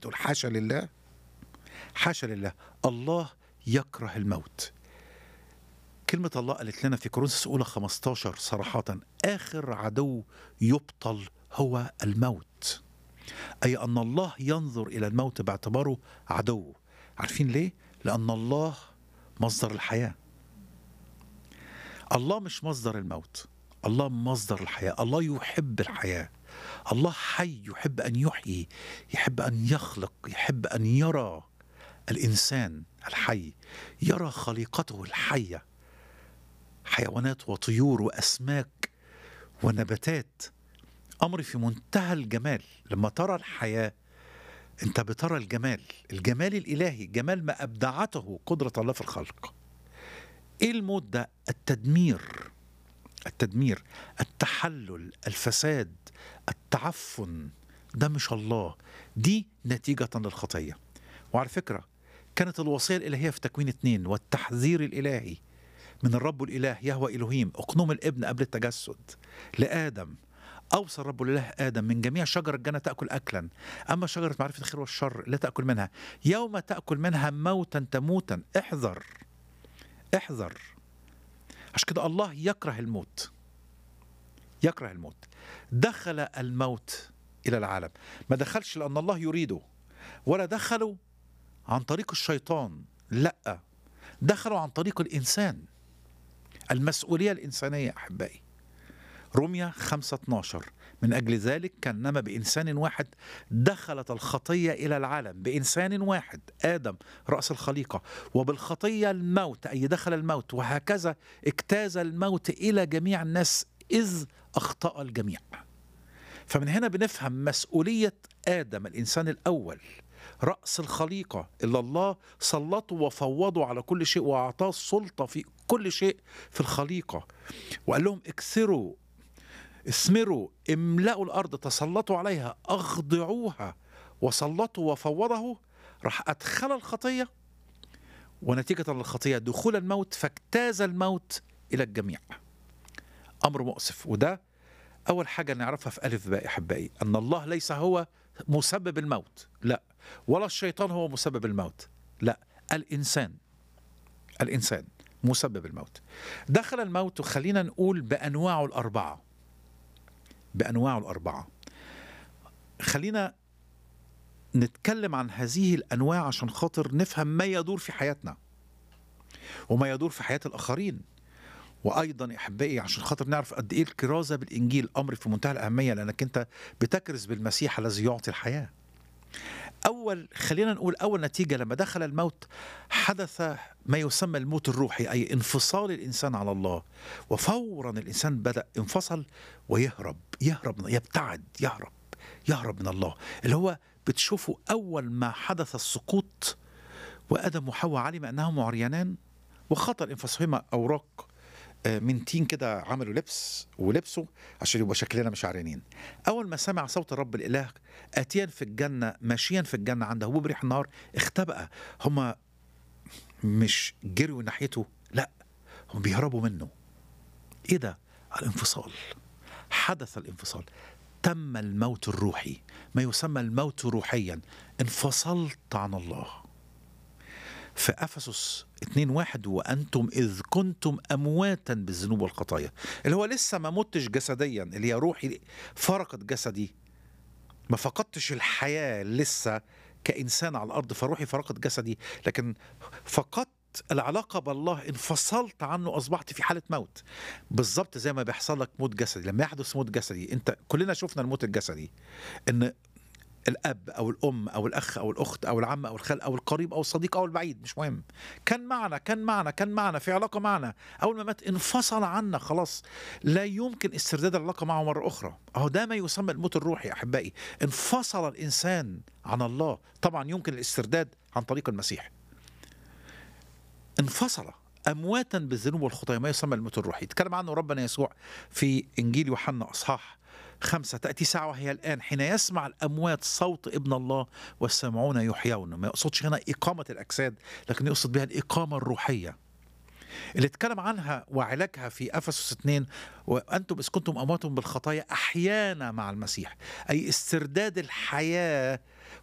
بتقول حاشا لله حاشا لله الله يكره الموت كلمة الله قالت لنا في كورنثوس الأولى 15 صراحة آخر عدو يبطل هو الموت أي أن الله ينظر إلى الموت باعتباره عدو عارفين ليه؟ لأن الله مصدر الحياة الله مش مصدر الموت الله مصدر الحياة الله يحب الحياة الله حي يحب أن يحيي يحب أن يخلق يحب أن يرى الإنسان الحي يرى خليقته الحية حيوانات وطيور وأسماك ونباتات أمر في منتهى الجمال لما ترى الحياة أنت بترى الجمال الجمال الإلهي جمال ما أبدعته قدرة الله في الخلق إيه الموت ده التدمير التدمير التحلل الفساد التعفن ده مش الله دي نتيجة للخطية وعلى فكرة كانت الوصية الإلهية في تكوين اتنين والتحذير الإلهي من الرب الإله يهوى إلهيم أقنوم الابن قبل التجسد لآدم أوصى الرب الإله آدم من جميع شجر الجنة تأكل أكلا أما شجرة معرفة الخير والشر لا تأكل منها يوم تأكل منها موتا تموتا احذر احذر عشان كده الله يكره الموت يكره الموت دخل الموت إلى العالم ما دخلش لأن الله يريده ولا دخلوا عن طريق الشيطان لا دخلوا عن طريق الإنسان المسؤولية الإنسانية أحبائي رمية 5 12 من أجل ذلك كانما بإنسان واحد دخلت الخطية إلى العالم بإنسان واحد آدم رأس الخليقة وبالخطية الموت أي دخل الموت وهكذا اجتاز الموت إلى جميع الناس إذ أخطأ الجميع فمن هنا بنفهم مسؤولية آدم الإنسان الأول رأس الخليقة اللي الله سلطه وفوضه على كل شيء وأعطاه السلطة في كل شيء في الخليقة وقال لهم اكثروا اثمروا املأوا الأرض تسلطوا عليها أخضعوها وسلطوا وفوضه راح أدخل الخطية ونتيجة للخطية دخول الموت فاجتاز الموت إلى الجميع أمر مؤسف وده أول حاجة نعرفها في ألف باء أحبائي أن الله ليس هو مسبب الموت لا ولا الشيطان هو مسبب الموت لا الإنسان الإنسان مسبب الموت دخل الموت خلينا نقول بأنواعه الأربعة بأنواعه الأربعة خلينا نتكلم عن هذه الأنواع عشان خاطر نفهم ما يدور في حياتنا وما يدور في حياة الآخرين وايضا يا احبائي عشان خاطر نعرف قد ايه الكرازه بالانجيل امر في منتهى الاهميه لانك انت بتكرز بالمسيح الذي يعطي الحياه. اول خلينا نقول اول نتيجه لما دخل الموت حدث ما يسمى الموت الروحي اي انفصال الانسان على الله وفورا الانسان بدا انفصل ويهرب يهرب يبتعد يهرب يهرب من الله اللي هو بتشوفه اول ما حدث السقوط وادم وحواء علم انهم عريانان وخطر انفصالهما اوراق من تين كده عملوا لبس ولبسوا عشان يبقى شكلنا مش عريانين اول ما سمع صوت الرب الاله اتيا في الجنه ماشيا في الجنه عند هبوب ريح النار اختبأ هما مش جريوا ناحيته لا هم بيهربوا منه ايه ده الانفصال حدث الانفصال تم الموت الروحي ما يسمى الموت روحيا انفصلت عن الله في افسس 2 واحد وانتم اذ كنتم امواتا بالذنوب والخطايا اللي هو لسه ما متش جسديا اللي هي روحي فرقت جسدي ما فقدتش الحياه لسه كانسان على الارض فروحي فرقت جسدي لكن فقدت العلاقه بالله انفصلت عنه اصبحت في حاله موت بالظبط زي ما بيحصل لك موت جسدي لما يحدث موت جسدي انت كلنا شفنا الموت الجسدي ان الاب او الام او الاخ او الاخت او العم او الخال او القريب او الصديق او البعيد مش مهم كان معنا كان معنا كان معنا في علاقه معنا اول ما مات انفصل عنا خلاص لا يمكن استرداد العلاقه معه مره اخرى اهو ده ما يسمى الموت الروحي يا احبائي انفصل الانسان عن الله طبعا يمكن الاسترداد عن طريق المسيح انفصل امواتا بالذنوب والخطايا ما يسمى الموت الروحي يتكلم عنه ربنا يسوع في انجيل يوحنا اصحاح خمسة تأتي ساعة وهي الآن حين يسمع الأموات صوت ابن الله والسامعون يحيون ما يقصدش هنا إقامة الأجساد لكن يقصد بها الإقامة الروحية اللي اتكلم عنها وعلاجها في أفسس 2 وأنتم إذ كنتم أمواتهم بالخطايا أحيانا مع المسيح أي استرداد الحياة